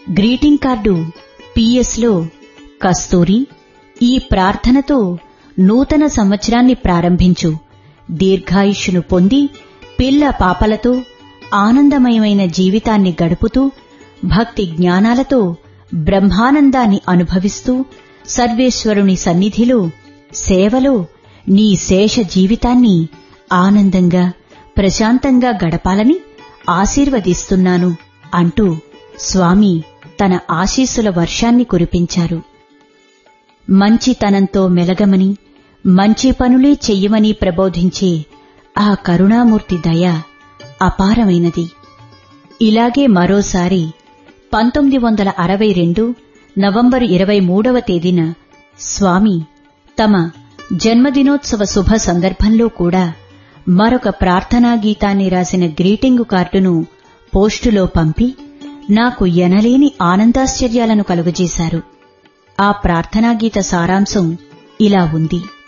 greeting card పిఎస్లో కస్తూరి ఈ ప్రార్థనతో నూతన సంవత్సరాన్ని ప్రారంభించు దీర్ఘాయుష్యును పొంది పిల్ల పాపలతో ఆనందమయమైన జీవితాన్ని గడుపుతూ భక్తి జ్ఞానాలతో బ్రహ్మానందాన్ని అనుభవిస్తూ సర్వేశ్వరుని సన్నిధిలో సేవలో నీ శేష జీవితాన్ని ఆనందంగా ప్రశాంతంగా గడపాలని ఆశీర్వదిస్తున్నాను అంటూ స్వామి తన ఆశీస్సుల వర్షాన్ని కురిపించారు మంచితనంతో మెలగమని మంచి పనులే చెయ్యమని ప్రబోధించే ఆ కరుణామూర్తి దయ అపారమైనది ఇలాగే మరోసారి పంతొమ్మిది వందల అరవై రెండు నవంబరు ఇరవై మూడవ తేదీన స్వామి తమ జన్మదినోత్సవ శుభ సందర్భంలో కూడా మరొక ప్రార్థనా గీతాన్ని రాసిన గ్రీటింగు కార్డును పోస్టులో పంపి నాకు ఎనలేని ఆనందాశ్చర్యాలను కలుగజేశారు ఆ ప్రార్థనా గీత సారాంశం ఇలా ఉంది